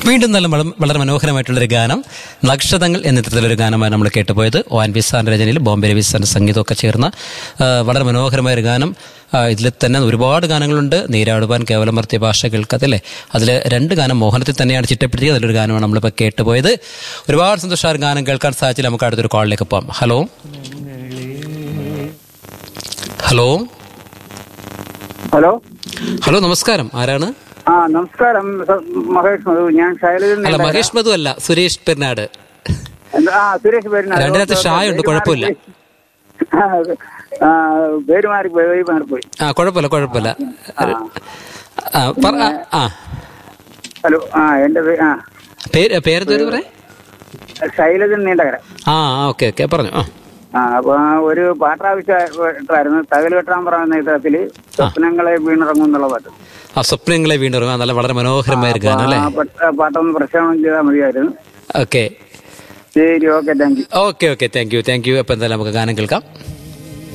വീണ്ടും നല്ല വള- വളരെ മനോഹരമായിട്ടുള്ളൊരു ഗാനം നക്ഷതങ്ങൾ എന്ന ചിത്രത്തിലൊരു ഗാനമാണ് നമ്മൾ കേട്ടുപോയത് ഒ എൻ വി സാറിന്റെ രചനയിൽ ബോംബെ രവി സാറിന്റെ സംഗീതമൊക്കെ ചേർന്ന ആ, വളരെ മനോഹരമായ ഒരു ഗാനം ആ, ഇതിൽ തന്നെ ഒരുപാട് ഗാനങ്ങളുണ്ട് നീരാടുവാൻ കേവലം മർത്തിയ ഭാഷ കേൾക്കാത്തല്ലേ അതിൽ രണ്ട് ഗാനം മോഹനത്തിൽ തന്നെയാണ് ചിട്ടപ്പെടുത്തിയത് അതിലൊരു ഗാനമാണ് നമ്മളിപ്പോൾ കേട്ടുപോയത് ഒരുപാട് സന്തോഷം ആ ഒരു ഗാനം കേൾക്കാൻ സാധിച്ചില്ല നമുക്ക് അടുത്തൊരു കോളിലേക്ക് പോകാം ഹലോ ഹലോ ഹലോ ഹലോ നമസ്കാരം ആരാണ് ആ നമസ്കാരം സ- മഹേഷ് മധു ഞാൻ ശൈലജൻ അല്ല മഹേഷ് മധു അല്ല സുരേഷ് പെരുന്നാട് എന്താ- ആ സുരേഷ് പേരിനാ രണ്ടിനകത്ത് ഷായ് ഉണ്ട്, കുഴപ്പമില്ല. പേര് മാറിപ്പോയി പേര് മാറിപ്പോയി ആ കുഴപ്പമില്ല കുഴപ്പമില്ല ആ, പറ- ആ, ആ ഹലോ ആ എന്റെ പേ- ആ പേര് പേരെന്തോര് പറയാ ശൈലജൻ നീണ്ടകര ആ ഓക്കെ ഓക്കെ പറഞ്ഞു ആ ആ അപ്പൊ ആ ഒരു പാട്ടാവശ്യമായിരുന്നു തകല് വെട്ടാൻ പറയുന്ന ഇത്തരത്തില് സ്വപ്നങ്ങളെ വീണിറങ്ങും എന്നുള്ള പാട്ട് ആ സ്വപ്നങ്ങളെ വീണ്ടും ആ, നല്ല വളരെ മനോഹരമായ ഒരു ഗാനം അല്ലേ ആ പട്ട- ആ പാട്ടൊന്ന് പ്രക്ഷേപണം ചെയ്താൽ മതിയായിരുന്നു ഓക്കെ ശരി okay thank you okay okay thank you thank you അപ്പൊ എന്തായാലും നമുക്ക് ഗാനം കേൾക്കാം